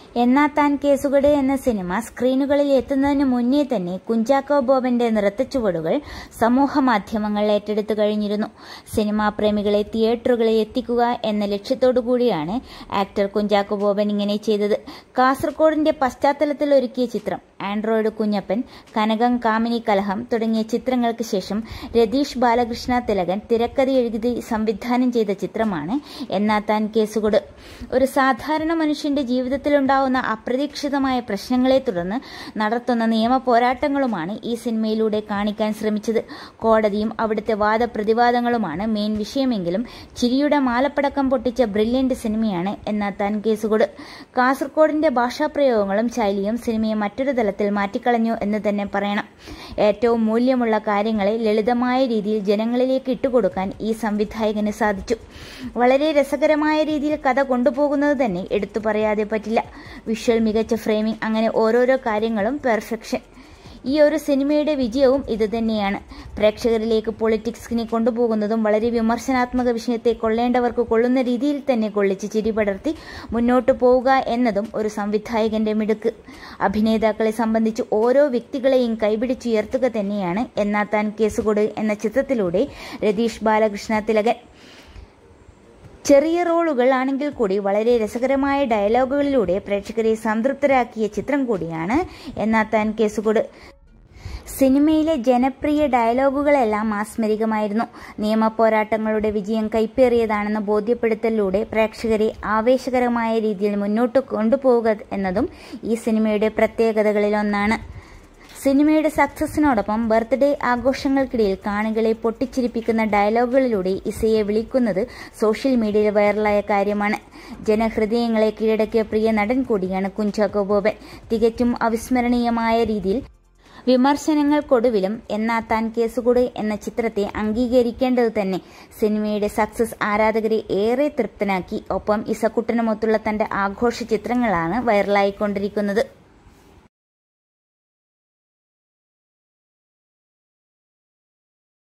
എന്നാ താൻ കേസുകട് എന്ന സിനിമ സ്ക്രീനുകളിൽ എത്തുന്നതിന് മുന്നേ തന്നെ കുഞ്ചാക്കോ ബോബന്റെ നൃത്തച്ചുവടുകൾ സമൂഹ മാധ്യമങ്ങൾ ഏറ്റെടുത്തു കഴിഞ്ഞിരുന്നു സിനിമാ പ്രേമികളെ തിയേറ്ററുകളിൽ എത്തിക്കുക എന്ന ലക്ഷ്യത്തോടു കൂടിയാണ് ആക്ടർ കുഞ്ചാക്കോ ബോബൻ ഇങ്ങനെ ചെയ്തത് കാസർഗോഡിന്റെ പശ്ചാത്തലത്തിൽ ഒരുക്കിയ ചിത്രം ആൻഡ്രോയിഡ് കുഞ്ഞപ്പൻ കനകം കാമിനി കലഹം തുടങ്ങിയ ചിത്രങ്ങൾക്ക് ശേഷം രതീഷ് ബാലകൃഷ്ണ തിലകൻ തിരക്കഥ എഴുതി സംവിധാനം ചെയ്ത ചിത്രമാണ് എന്നാ താൻ കേസുകൊട് ഒരു സാധാരണ മനുഷ്യന്റെ ജീവിതത്തിലുണ്ടാവുന്ന അപ്രതീക്ഷിതമായ പ്രശ്നങ്ങളെ തുടർന്ന് നടത്തുന്ന നിയമ പോരാട്ടങ്ങളുമാണ് ഈ സിനിമയിലൂടെ കാണിക്കാൻ ശ്രമിച്ചത് കോടതിയും അവിടുത്തെ വാദപ്രതിവാദങ്ങളുമാണ് മെയിൻ വിഷയമെങ്കിലും ചിരിയുടെ മാലപ്പടക്കം പൊട്ടിച്ച ബ്രില്യന്റ് സിനിമയാണ് എന്നാ താൻ കേസുകൊട് കാസർഗോഡിന്റെ ഭാഷാപ്രയോഗങ്ങളും ശൈലിയും സിനിമയെ മറ്റൊരു തലത്തിൽ മാറ്റിക്കളഞ്ഞു എന്ന് തന്നെ പറയണം ഏറ്റവും മൂല്യമുള്ള കാര്യങ്ങളെ ലളിതമായ രീതിയിൽ ജനങ്ങളിലേക്ക് ഇട്ടുകൊടുക്കാൻ ഈ സംവിധായകന് സാധിച്ചു വളരെ രസകരമായ രീതിയിൽ കഥ കൊണ്ടുപോകുന്നത് തന്നെ എടുത്തു പറയാതെ പറ്റില്ല വിഷ്വൽ മികച്ച ഫ്രെയിമിംഗ് അങ്ങനെ ഓരോരോ കാര്യങ്ങളും പെർഫെക്ഷൻ ഈ ഒരു സിനിമയുടെ വിജയവും ഇതുതന്നെയാണ് പ്രേക്ഷകരിലേക്ക് പൊളിറ്റിക്സിനെ കൊണ്ടുപോകുന്നതും വളരെ വിമർശനാത്മക വിഷയത്തെ കൊള്ളേണ്ടവർക്ക് കൊള്ളുന്ന രീതിയിൽ തന്നെ കൊള്ളിച്ച് ചിരി പടർത്തി മുന്നോട്ട് പോവുക എന്നതും ഒരു സംവിധായകന്റെ മിടുക്ക് അഭിനേതാക്കളെ സംബന്ധിച്ച് ഓരോ വ്യക്തികളെയും കൈപിടിച്ചുയർത്തുക തന്നെയാണ് എന്നാ താൻ കേസുകൊട് എന്ന ചിത്രത്തിലൂടെ രതീഷ് ബാലകൃഷ്ണ തിലകൻ ചെറിയ റോളുകൾ ആണെങ്കിൽ കൂടി വളരെ രസകരമായ ഡയലോഗുകളിലൂടെ പ്രേക്ഷകരെ സംതൃപ്തരാക്കിയ ചിത്രം കൂടിയാണ് എന്നാ താൻ കേസുകൊട് സിനിമയിലെ ജനപ്രിയ ഡയലോഗുകളെല്ലാം മാസ്മരികമായിരുന്നു നിയമ പോരാട്ടങ്ങളുടെ വിജയം കൈപ്പേറിയതാണെന്ന ബോധ്യപ്പെടുത്തലിലൂടെ പ്രേക്ഷകരെ ആവേശകരമായ രീതിയിൽ മുന്നോട്ട് കൊണ്ടുപോവുക എന്നതും ഈ സിനിമയുടെ പ്രത്യേകതകളിലൊന്നാണ് സിനിമയുടെ സക്സസിനോടൊപ്പം ബർത്ത്ഡേ ആഘോഷങ്ങൾക്കിടയിൽ കാണികളെ പൊട്ടിച്ചിരിപ്പിക്കുന്ന ഡയലോഗുകളിലൂടെ ഇസയെ വിളിക്കുന്നത് സോഷ്യൽ മീഡിയയിൽ വൈറലായ കാര്യമാണ് ജനഹൃദയങ്ങളെ കീഴടക്കിയ പ്രിയ നടൻ കൂടിയാണ് കുഞ്ചാക്കോ ബോബൻ തികച്ചും അവിസ്മരണീയമായ രീതിയിൽ വിമർശനങ്ങൾക്കൊടുവിലും എന്നാ താൻ കേസുകൂട് എന്ന ചിത്രത്തെ അംഗീകരിക്കേണ്ടത് തന്നെ സിനിമയുടെ സക്സസ് ആരാധകരെ ഏറെ തൃപ്തനാക്കി ഒപ്പം ഇസക്കുട്ടനുമൊത്തുള്ള തന്റെ ആഘോഷ ചിത്രങ്ങളാണ് വൈറലായിക്കൊണ്ടിരിക്കുന്നത്